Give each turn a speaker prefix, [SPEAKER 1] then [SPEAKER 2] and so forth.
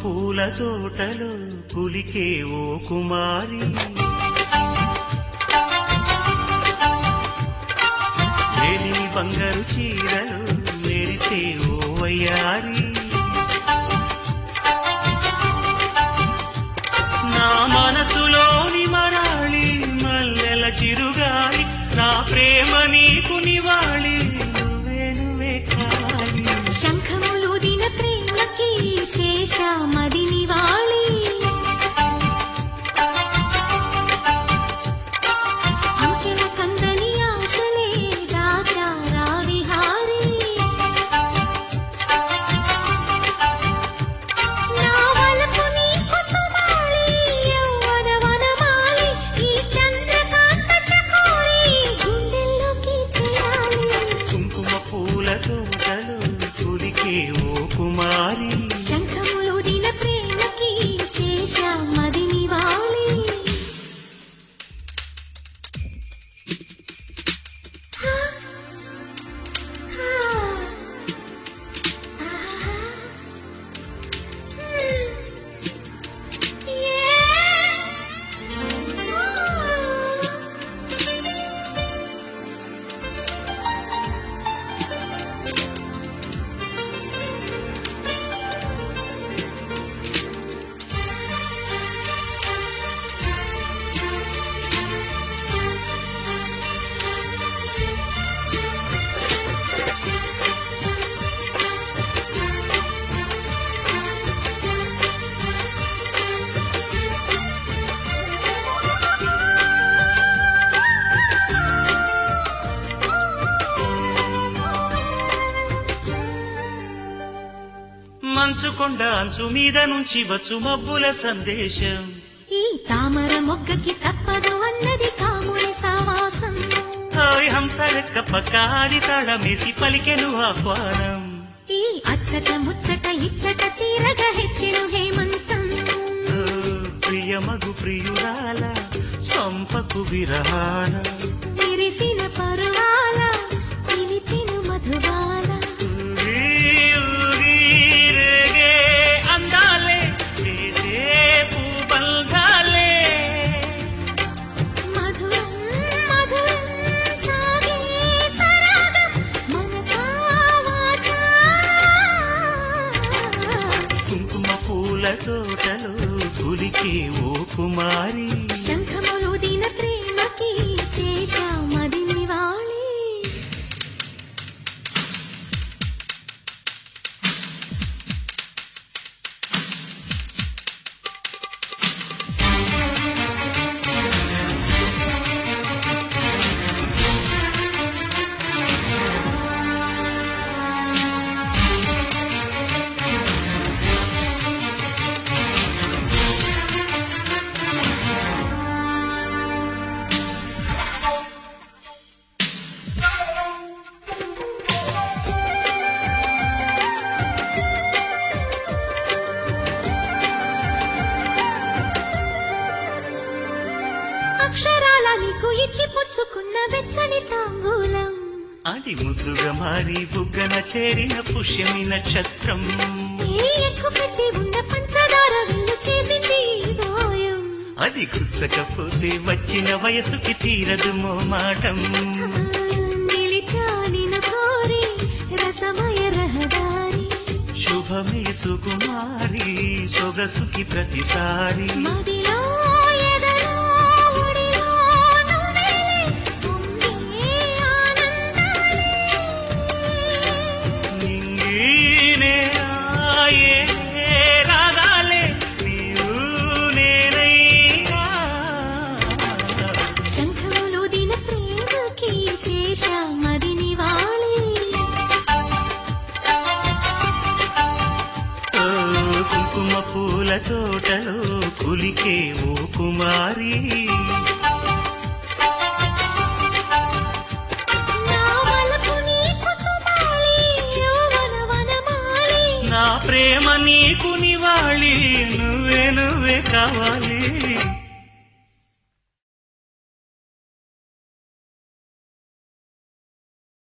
[SPEAKER 1] పూల తోటలో పులికే ఓ కుమారి లేని బంగారు చీరలు మెరిసే ఓ వయ్యారి నా మనసులోని మరాళి మల్లెల చిరుగాలి నా ప్రేమ నీకు నివాళి నువ్వే నువ్వే కాలి
[SPEAKER 2] శంఖములుదిన ప్రేమకి చేశా మది నివాళి అంకెల కందని ఆశలే దాచారా విహారీ నా వలపు నీకు సుమాలి యవ్వన వనమాలి ఈ చంద్రకాంత చకోరి గుండెల్లోకి చేరాలి
[SPEAKER 1] కుంకుమ పూల తోటలో పులికే ఓ కుమారి
[SPEAKER 2] శంఖములుదిన ప్రేమకి చేశా మది నివాళి హా, హా, ఆహా, హ్మ్, ఏ, ఆ.
[SPEAKER 1] మంచు కొండ అంచు మీద నుంచి వచ్చు మబ్బుల సందేశం
[SPEAKER 2] ఈ తామర మొగ్గకి తప్పదు అన్నది కాముని సావాసం
[SPEAKER 1] హాయ్ హంసలెక్క పక్కాడి తాళమేసి పలికెను ఆహ్వానం
[SPEAKER 2] ఈ అచ్చట ముచ్చట ఇచ్చట తీరగ హెచ్చెను హేమంతం
[SPEAKER 1] ఓ, ప్రియమగు ప్రియురాల చంపకు విరహాల
[SPEAKER 2] విరిసిన పరువాల పిలిచిన మధుబాల
[SPEAKER 1] ఊగి, ఊగి రేగే అందాలే చేసే పూబంధాలే
[SPEAKER 2] మధురం మధురం సాగే సరాగం మనసా వాచా
[SPEAKER 1] కుంకుమ పూల తోటలో పులికే ఓ కుమారి
[SPEAKER 2] శంఖములు దిన ప్రేమకి చేశా మది నివాళి అక్షరాల నీకు ఇచ్చి పుచ్చుకున్న వెచ్చని తాంబూలం
[SPEAKER 1] అది ముద్దుగా మారి బుగ్గన చేరిన పుష్యమి నక్షత్రం
[SPEAKER 2] ఏ ఎక్కు పెట్టి ఉన్న పంచదార విల్లు చేసింది ఈ గాయం
[SPEAKER 1] అది గుచ్చకపోతే వచ్చిన వయసుకి తీరదు మోమాటం
[SPEAKER 2] నిలిచా నిన్ను కోరి రసమయ రహదారి
[SPEAKER 1] శుభమే సుకుమారి సొగసుకి ప్రతిసారి
[SPEAKER 2] మదిలో ఎదలో ఒడిలో నువ్వే పొంగే ఆనందాలే.
[SPEAKER 1] నింగినే రాయే రాగాలే నీవు నేనైనా
[SPEAKER 2] శంఖములు దిన ప్రేమకి చేశా మది నివాళి
[SPEAKER 1] ఓ కుంకుమ పూల తోటలో కులికే ఓ కుమారి
[SPEAKER 2] నా వలపు నీకు సుమాలి యౌవన వనమాలి
[SPEAKER 1] నా ప్రేమ నీకు నివాళి నువ్వే నువ్వే కావాలి